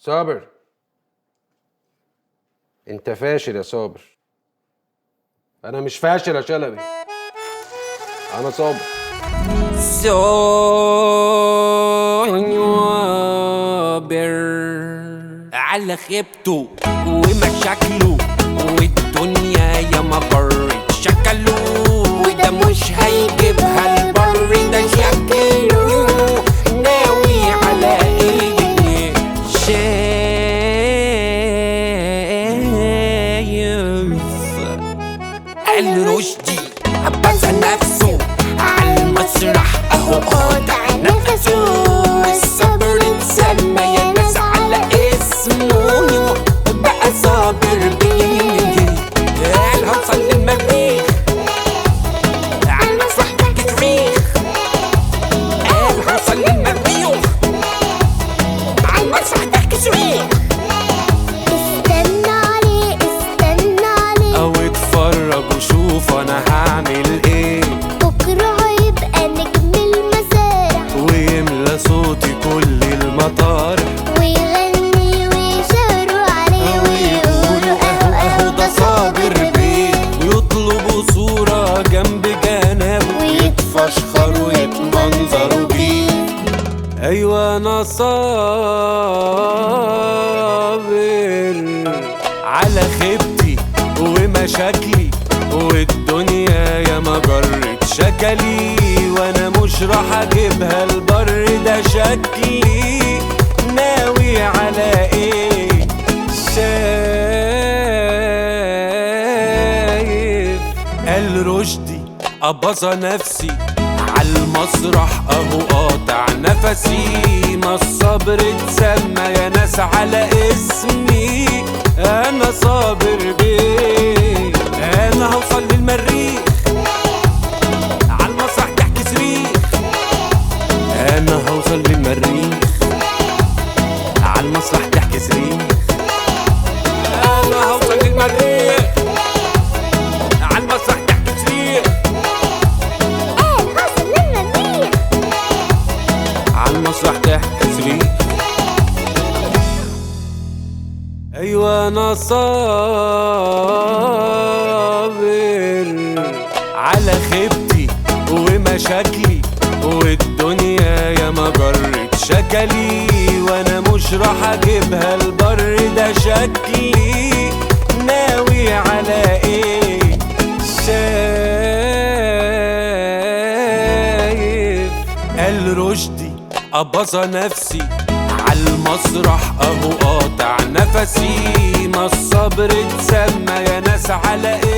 صابر انت فاشل يا صابر انا مش فاشل يا شلبي انا صابر صابر على خيبته ومشاكله والدنيا يا ما برت شكله وده مش هيجيبها البر ده شكله ناوي على ايه شايف قال رشدي عبس نفسه على المسرح اهو قاطع نفسه الصبر اتسمى يا ناس على اسمه بقى صابر بيه قال هوصل للمريخ على المسرح تحكي تاريخ قال هوصل للمريخ على المسرح تحكي تاريخ استنى عليه استنى عليه او اتفرج وشوف انا هعمل ايه بكرة هيبقى نجم المسارح ويملى صوتي كل المطار ويغني ويشاوروا عليه ويقولوا اهو اهو ده صابر بيه ويطلبوا صورة جنب جنابه ويتفشخروا ويتمنظروا بيه ايوه انا صابر على خيبتي ومشاكلي والدنيا يا ما جرت شكلي وانا مش راح اجيبها البر ده شكلي ناوي على ايه شايف قال رشدي أبظى نفسي على المسرح اهو قاطع نفسي ما الصبر اتسمى يا ناس على اسمي انا صابر بيه انا هوصل للمريخ على المسرح تحكي صريخ انا هوصل للمريخ على المسرح تحكي صريخ انا هوصل للمريخ على المسرح تحكي صريخ قال حصل للمريخ على المسرح تحكي صريخ ايوه انا صابر على خيبتي ومشاكلي والدنيا يا ما جرت شكلي وانا مش راح اجيبها البر ده شكلي ناوي على ايه شايف قال رشدي أبظى نفسي على المسرح اهو قاطع نفسي ما الصبر اتسمى يا ناس على ايه